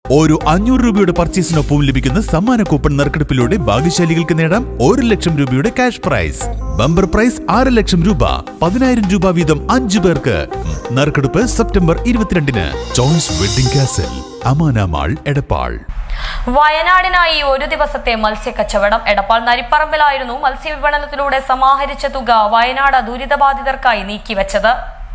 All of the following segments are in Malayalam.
ഓരോ അഞ്ഞൂറ് രൂപയുടെ പർച്ചേസിനൊപ്പം ലഭിക്കുന്ന സമ്മാന കൂപ്പൺ നറുക്കെടുപ്പിലൂടെ ഭാഗ്യശാലികൾക്ക് നേടാം ഒരു ലക്ഷം രൂപയുടെ ക്യാഷ് പ്രൈസ് ബമ്പർ പ്രൈസ് ആറ് ലക്ഷം രൂപ പതിനായിരം രൂപ വീതം അഞ്ചു പേർക്ക് നറുക്കെടുപ്പ് സെപ്റ്റംബർ ഇരുപത്തിരണ്ടിന് Choice Wedding Castle Amana mall Edappal വയനാടിനായി ഒരു ദിവസത്തെ മത്സ്യക്കച്ചവടം എടപ്പാൾ നരിപ്പറമ്പിലായിരുന്നു മത്സ്യവിപണനത്തിലൂടെ സമാഹരിച്ച തുക വയനാട് ദുരിതബാധിതർക്കായി നീക്കിവച്ചത്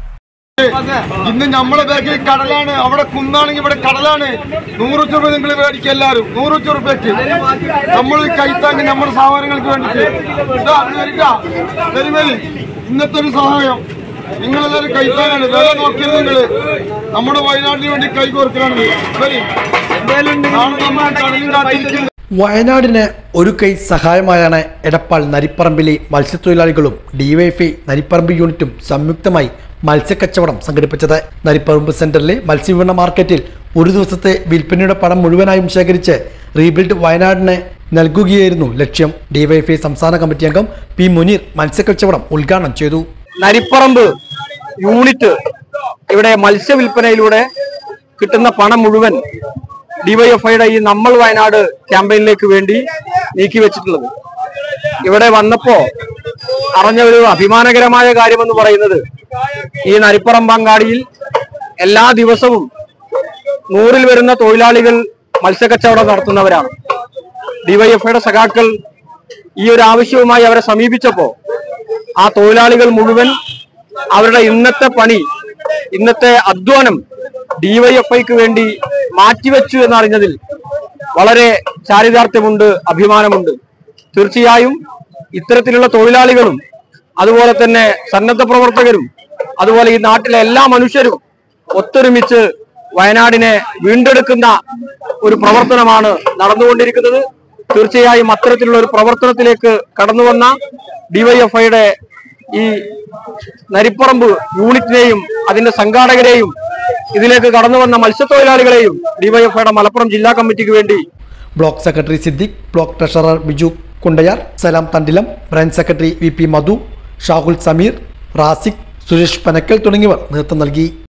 ഇന്ന് നമ്മളെ ബാക്കിൽ കടലാണ് അവിടെ കുന്നാണെങ്കിൽ ഇവിടെ കടലാണ് നൂറ് രൂപ നിങ്ങൾ മേടിക്കുക എല്ലാവരും നൂറ് രൂപയ്ക്ക് നമ്മൾ കൈത്താങ്ങി നമ്മുടെ സാധനങ്ങൾക്ക് വേണ്ടിട്ട് ഇതാ, ഇത് വരിക. വരി, വരി. ഇന്നത്തെ ഒരു സഹായം നിങ്ങളെല്ലാവരും കൈത്താങ്ങാണ് വില നോക്കിയത് നിങ്ങള് നമ്മുടെ വയനാടിന് വേണ്ടി കൈ കോർക്കലാണ് വരി നാളെ നമ്മൾ കടലിൽ കാത്തിരിക്കുന്നത് വയനാടിന് ഒരു കൈ സഹായമായാണ് എടപ്പാൾ നരിപ്പറമ്പിലെ മത്സ്യത്തൊഴിലാളികളും ഡിവൈഎഫ്ഐ നരിപ്പറമ്പ് യൂണിറ്റും സംയുക്തമായി മത്സ്യക്കച്ചവടം സംഘടിപ്പിച്ചത് നരിപ്പറമ്പ് സെന്ററിലെ മത്സ്യവിപണന മാർക്കറ്റിൽ ഒരു ദിവസത്തെ വിൽപ്പനയുടെ പണം മുഴുവനായും ശേഖരിച്ച് റീബിൽഡ് വയനാടിന് നൽകുകയായിരുന്നു ലക്ഷ്യം ഡിവൈഎഫ്ഐ സംസ്ഥാന കമ്മിറ്റി അംഗം പി മുനീർ മത്സ്യക്കച്ചവടം ഉദ്ഘാടനം ചെയ്തു നരിപ്പറമ്പ് യൂണിറ്റ് ഇവിടെ മത്സ്യവില്പനയിലൂടെ കിട്ടുന്ന പണം മുഴുവൻ ഡിവൈഎഫ്ഐയുടെ ഈ നമ്മൾ വയനാട് ക്യാമ്പയിനിലേക്ക് വേണ്ടി നീക്കി വെച്ചിട്ടുള്ളത് ഇവിടെ വന്നപ്പോ അറിഞ്ഞ ഒരു അഭിമാനകരമായ കാര്യമെന്ന് പറയുന്നത് ഈ നരിപ്പറമ്പങ്ങാടിയിൽ എല്ലാ ദിവസവും നൂറിൽ വരുന്ന തൊഴിലാളികൾ മത്സ്യക്കച്ചവടം നടത്തുന്നവരാണ് ഡിവൈഎഫ്ഐയുടെ സഖാക്കൾ ഈ ഒരു ആവശ്യവുമായി അവരെ സമീപിച്ചപ്പോ ആ തൊഴിലാളികൾ മുഴുവൻ അവരുടെ ഇന്നത്തെ പണി ഇന്നത്തെ അധ്വാനം ഡിവൈഎഫ്ഐക്ക് വേണ്ടി മാറ്റിവെച്ചു എന്നറിഞ്ഞതിൽ വളരെ ചാരിതാർത്ഥ്യമുണ്ട് അഭിമാനമുണ്ട് തീർച്ചയായും ഇത്തരത്തിലുള്ള തൊഴിലാളികളും അതുപോലെ തന്നെ സന്നദ്ധ പ്രവർത്തകരും അതുപോലെ ഈ നാട്ടിലെ എല്ലാ മനുഷ്യരും ഒത്തൊരുമിച്ച് വയനാടിനെ വീണ്ടെടുക്കുന്ന ഒരു പ്രവർത്തനമാണ് നടന്നുകൊണ്ടിരിക്കുന്നത് തീർച്ചയായും അത്തരത്തിലുള്ള ഒരു പ്രവർത്തനത്തിലേക്ക് കടന്നു വന്ന ഡിവൈഎഫ്ഐയുടെ ഈ നരിപ്പറമ്പ് യൂണിറ്റിനെയും അതിന്റെ സംഘാടകരെയും ഇതിലേക്ക് കടന്നു വന്ന മത്സ്യത്തൊഴിലാളികളെയും ഡിവൈഎഫ്ഐയുടെ മലപ്പുറം ജില്ലാ കമ്മിറ്റിക്ക് വേണ്ടി block secretary Siddique block treasurer Biju Kundayar Salam Thandilam branch secretary V P Madhu Shahul Sameer Raziq Suresh Panakkal തുടങ്ങിയവർ നേതൃത്വം നൽകി